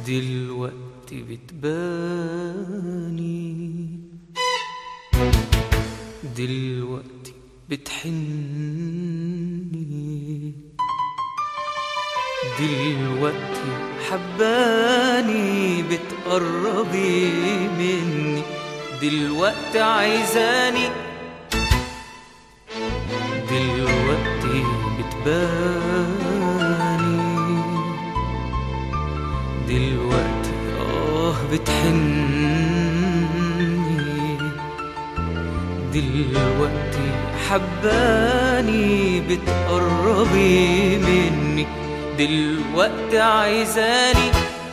دلوقتي بتباني دلوقتي بتحني دلوقتي حباني بتقربي مني دلوقتي عايزاني دلوقتي بتباني دلوقتي اه بتحني دلوقتي حباني بتقربي مني دلوقتي عايزاني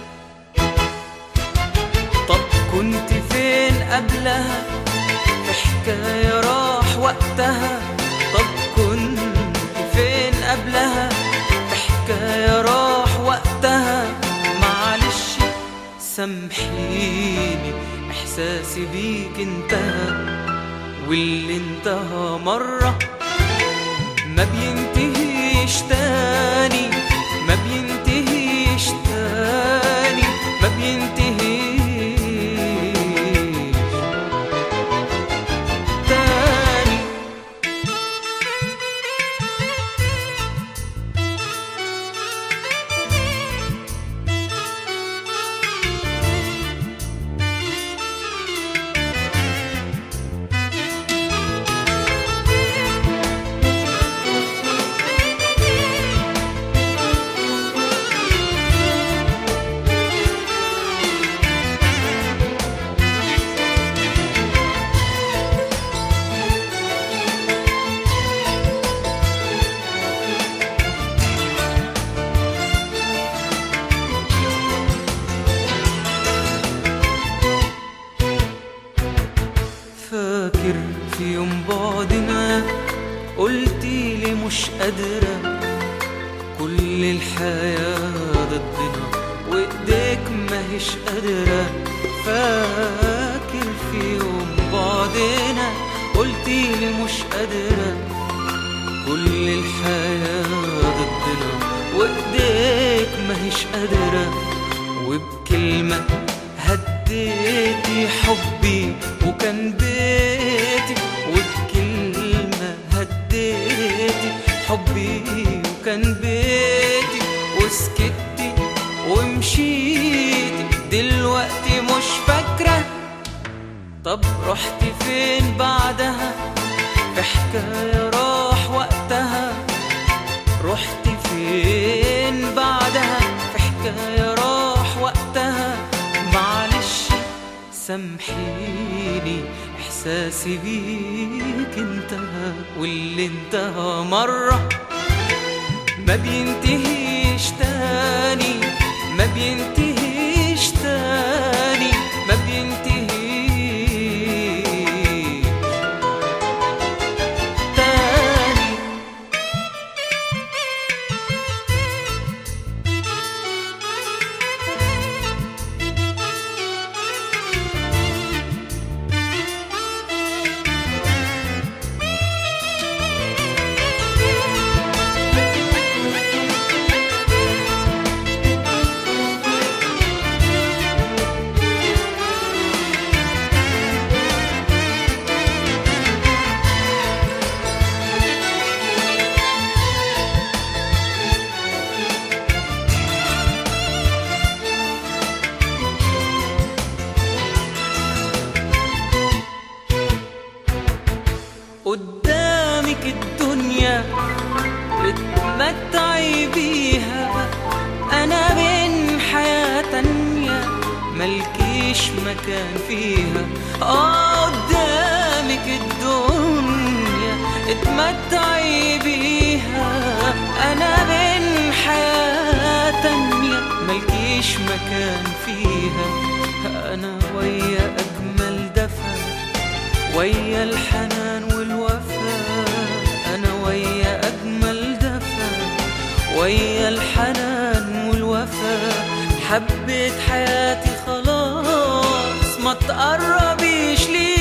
طب كنت فين قبلها في حكاية راح وقتها طب كنت فين قبلها في حكاية راح وقتها معلش سامحيني احساسي بيك انتهى واللي انتهى مرة ما بينتهيش تاني ما بينتهيش تاني ما بينتهيش تاني فاكر في يوم بعدنا قلتي لي مش قادرة كل الحياة ضدنا وايديك ماهيش قادرة فاكر في يوم بعدنا قلتي لي مش قادرة كل الحياة ضدنا وايديك ماهيش قادرة وبكلمة هديتي حبي وكان بيتي وبكلمة هديتي حبي وكان بيتي وسكتي ومشيتي دلوقتي مش فاكرة طب رحت فين بعدها في حكاية راح وقتها رحت فين بعدها في حكاية راح وقتها معلش سامحيني احساسي بيك انتهى واللي انتهى مرة ما بينتهيش تاني ما بينتهيش تاني ما بينتهيش تاني قدامك الدنيا اتمتعي بيها انا من حياة تانية ملكيش مكان فيها اه قدامك الدنيا اتمتعي بيها انا من حياة تانية ملكيش مكان فيها انا ويا اجمل دفن ويا الحنان والوفا انا ويا اجمل دفا ويا الحنان والوفا حبيت حياتي خلاص ما تقربيش لي